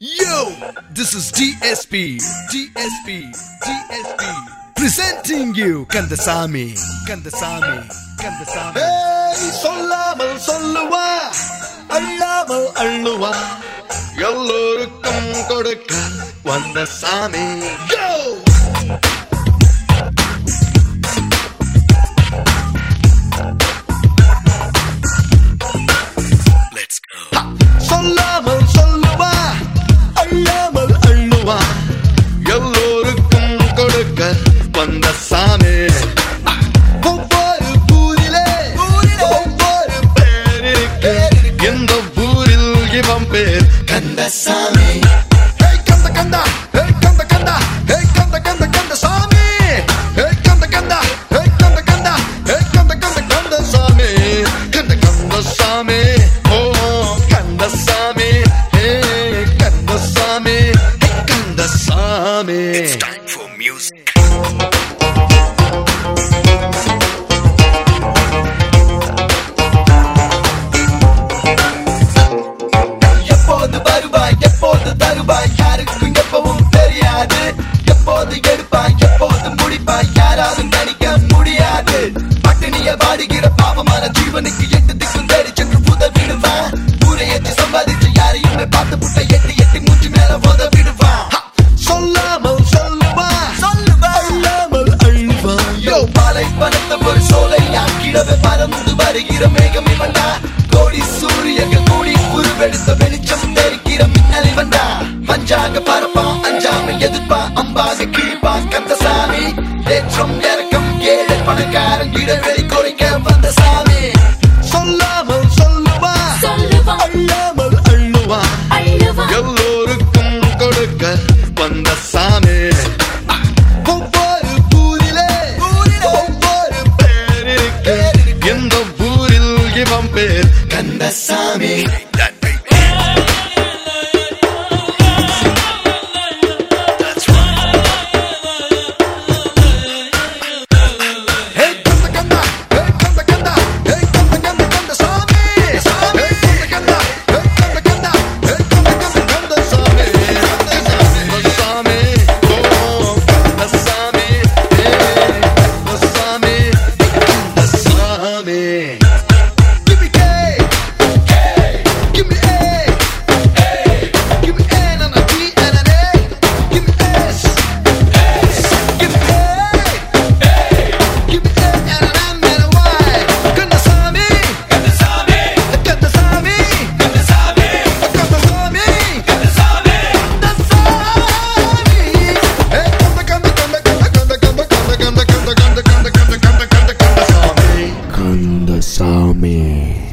Yo, this is DSP, DSP, DSP. Presenting you Kandasamy, Kandasamy, Kandasamy. ஏய், சொல்லாமல் சொல்லுவா அள்ளாமல் அள்ளுவா எல்லோருக்கும் கொடுக்க வந்த சாமி Yo! Let's go. சொல்லாமல் சொல்லுவா அள்ளாமல் அள்ளுவா எல்லோருக்கும் கொடுக்க வந்த சாமி ஒவ்வொரு ஊரிலே ஒவ்வொரு பேர் இருக்கு இந்த ஊரில் இவன் பேர் கந்தசாமி Hey, கந்த கந்தா Hey, கந்த கந்தா Hey, கந்த கந்த கந்த சாமி Hey, கந்த கந்தா Hey, கந்த கந்தா Hey, கந்த கந்த கந்த சாமி கந்த கந்த சாமி ஓ Kandasamy Hey, Kandasamy Hey, Kandasamy It's time for music. எப்போது வருவாய் எப்போது தருவாய் யாருக்கும் எப்பவும் தெரியாது எப்போது எடுப்பாய் எப்போது முடிப்பாய் யாராலும் கணிக்க முடியாது பட்டினிய வாடுகிற பாவமான ஜீவனுக்கு எட்டு திக்கும் தேடி சென்று உதவிடுவான் ஊரை ஏற்றி சம்பாதிச்சு யாரையுமே பார்த்து புட்ட எட்டி எட்டி மூச்சு மேல உதவிடுவான் சொல்லாமல் சொல்லுவா சொல்லுவா அள்ளாமல் அள்ளுவா யோ பாலை பணத்தை ஒரு சோலை ஆக்கிடவே பறந்து வருகிற மேகம் இவன்டா கோடி சூரியர்கள் கூடி உருவெடுத்த வெளிச்சம் தெரிக்கிற மின்னல் இவன்டா மஞ்சாக பரப்பான் அஞ்சாம எதிர்ப்பான் அம்பாக கிழிப்பான் கந்தசாமி ஏற்றம் இறக்கம் ஏழை பணக்காரன் இடைவெளி குறைக்க வந்த சாமி சொல்லாமல் சொல்லுவா சொல்லுவா. அள்ளாமல் அள்ளுவா அள்ளுவா. எல்லோருக்கும் கொடுக்க வந்த சாமி ஒவ்வொரு ஊரிலே ஒவ்வொரு பேர் இருக்கு இந்த ஊரில் இவன் பேர் Kandasamy That baby. That's right. ஹே கந்த கந்தா ஹே கந்த கந்தா ஹே கந்த கந்த கந்த சாமி சாமி கந்த கந்தா ஹே கந்த கந்தா ஹே கந்த கந்த கந்த சாமி கந்த சாமி ஓ கந்த சாமி ஹே கந்த சாமி கந்த சாமி Give me K, give me A, give me N and a D and an A, give me S, give me A. Give me A and an M and a Y. Kandasamy. Kandasamy. Kandasamy. Kandasamy. Kandasamy. Kandasamy. Hey, kanda, kanda, kanda, kanda, kanda, kanda, kanda, kanda, kanda, kanda, kanda, kanda, kanda, kanda, Kandasamy. Kandasamy.